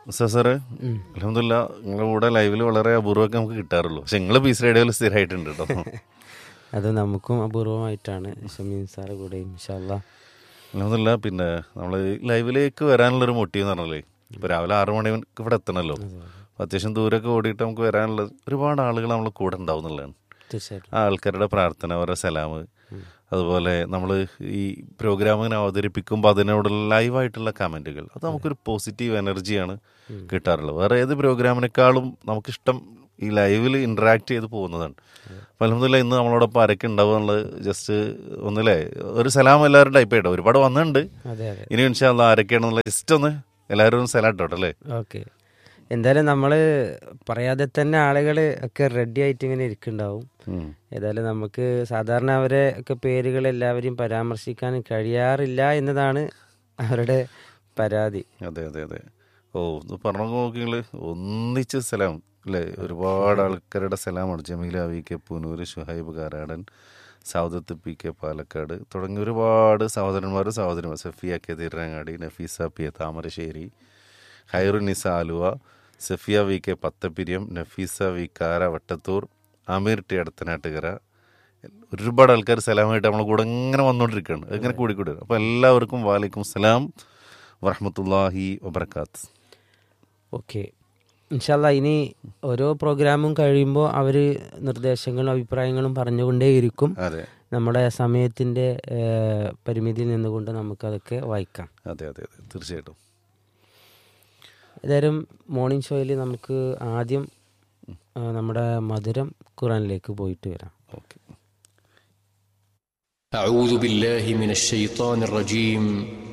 സാറേ അലഹമില്ല നിങ്ങളുടെ കൂടെ ലൈവിൽ വളരെ അപൂർവമൊക്കെ നമുക്ക് കിട്ടാറുള്ളൂ പക്ഷെ നിങ്ങളെ പീസ് റേഡിയോയിൽ സ്ഥിരമായിട്ടുണ്ട് കേട്ടോ അത് നമുക്കും അപൂർവമായിട്ടാണ് ഷമീൻ സാറ് കൂടെ ഇൻഷാല്ല അലഹമില്ല പിന്നെ നമ്മൾ ലൈവിലേക്ക് വരാനുള്ളൊരു മോട്ടീവ് എന്ന് പറഞ്ഞാലേ ഇപ്പോൾ രാവിലെ ആറ് മണിക്ക് ഇവിടെ എത്തണമല്ലോ അപ്പോൾ അത്യാവശ്യം ദൂരമൊക്കെ ഓടിയിട്ട് നമുക്ക് വരാനുള്ള ഒരുപാട് ആളുകൾ നമ്മളെ കൂടെ ഉണ്ടാവും എന്നുള്ളതാണ് തീർച്ചയായിട്ടും ആ ആൾക്കാരുടെ പ്രാർത്ഥന അവരുടെ സലാമ് അതുപോലെ നമ്മൾ ഈ പ്രോഗ്രാം ഇങ്ങനെ അവതരിപ്പിക്കുമ്പോൾ അതിനോടുള്ള ലൈവായിട്ടുള്ള കമൻറ്റുകൾ അത് നമുക്കൊരു പോസിറ്റീവ് എനർജിയാണ് കിട്ടാറുള്ളത് വേറെ ഏത് പ്രോഗ്രാമിനേക്കാളും നമുക്കിഷ്ടം ഈ ലൈവിൽ ഇൻട്രാക്ട് ചെയ്ത് പോകുന്നതാണ് അപ്പം അലഹമില്ല ഇന്ന് നമ്മളോടൊപ്പം ആരൊക്കെ ഉണ്ടാവും എന്നുള്ളത് ജസ്റ്റ് ഒന്നില്ലേ ഒരു സലാം എല്ലാവരും ടൈപ്പ് ചെയ്യട്ടോ ഒരുപാട് വന്നിട്ടുണ്ട് അതെ അതെ ഇനി ഇൻഷാല്ല ആരൊക്കെയാണെന്നുള്ള ജസ്റ്റ് ഒന്ന് എല്ലാവരും ഒന്ന് സലാം ഇട്ടോട്ടെ അല്ലേ ഓക്കെ എന്തായാലും നമ്മൾ പറയാതെ തന്നെ ആളുകൾ ഒക്കെ റെഡി ആയിട്ട് ഇങ്ങനെ ഇരിക്കുന്നുണ്ടാവും ഉം. ഏതായാലും നമുക്ക് സാധാരണ അവരെ ഒക്കെ പേരുകൾ എല്ലാവരെയും പരാമർശിക്കാൻ കഴിയാറില്ല എന്നതാണ് അവരുടെ പരാതി അതെ അതെ അതെ ഓ ഇത് പറഞ്ഞു നോക്കിങ്ങൾ ഒന്നിച്ച് സലാം അല്ലേ ഒരുപാട് ആൾക്കാരുടെ സലാമാണ് Jameela V K Poonoor Shuhaib Karadan Saudath P K Palakkad തുടങ്ങിയ ഒരുപാട് സഹോദരന്മാരും സഹോദരിമാർ Safiya K Thirangadi Nafeesa P A Thamarassery Hairunisa Aluva Safiya V K Pathappiriyam Nafeesa V Kara Vattathur Ameer T അടുത്തനാട്ടുകര ഒരുപാട് ആൾക്കാർ സലാമായിട്ട് നമ്മളെ കൂടെ ഇങ്ങനെ വന്നുകൊണ്ടിരിക്കുകയാണ് ഇങ്ങനെ കൂടിക്കൂടി അപ്പോൾ എല്ലാവർക്കും വാലിക്കും സലാം വറഹമത്തല്ലാഹി വബർക്കാത്ത് ഓക്കെ ഇൻഷാല്ല ഇനി ഓരോ പ്രോഗ്രാമും കഴിയുമ്പോൾ അവർ നിർദ്ദേശങ്ങളും അഭിപ്രായങ്ങളും പറഞ്ഞുകൊണ്ടേയിരിക്കും അതെ നമ്മുടെ സമയത്തിൻ്റെ പരിമിതിയിൽ നിന്നുകൊണ്ട് നമുക്കതൊക്കെ വായിക്കാം അതെ അതെ അതെ തീർച്ചയായിട്ടും ഏതായാലും മോർണിംഗ് ഷോയിൽ നമുക്ക് ആദ്യം ആ, നമ്മുടെ മധുരം ഖുറാനിലേക്ക് പോയിട്ട് വരാം ഓക്കെ أعوذ بالله من الشيطان الرجيم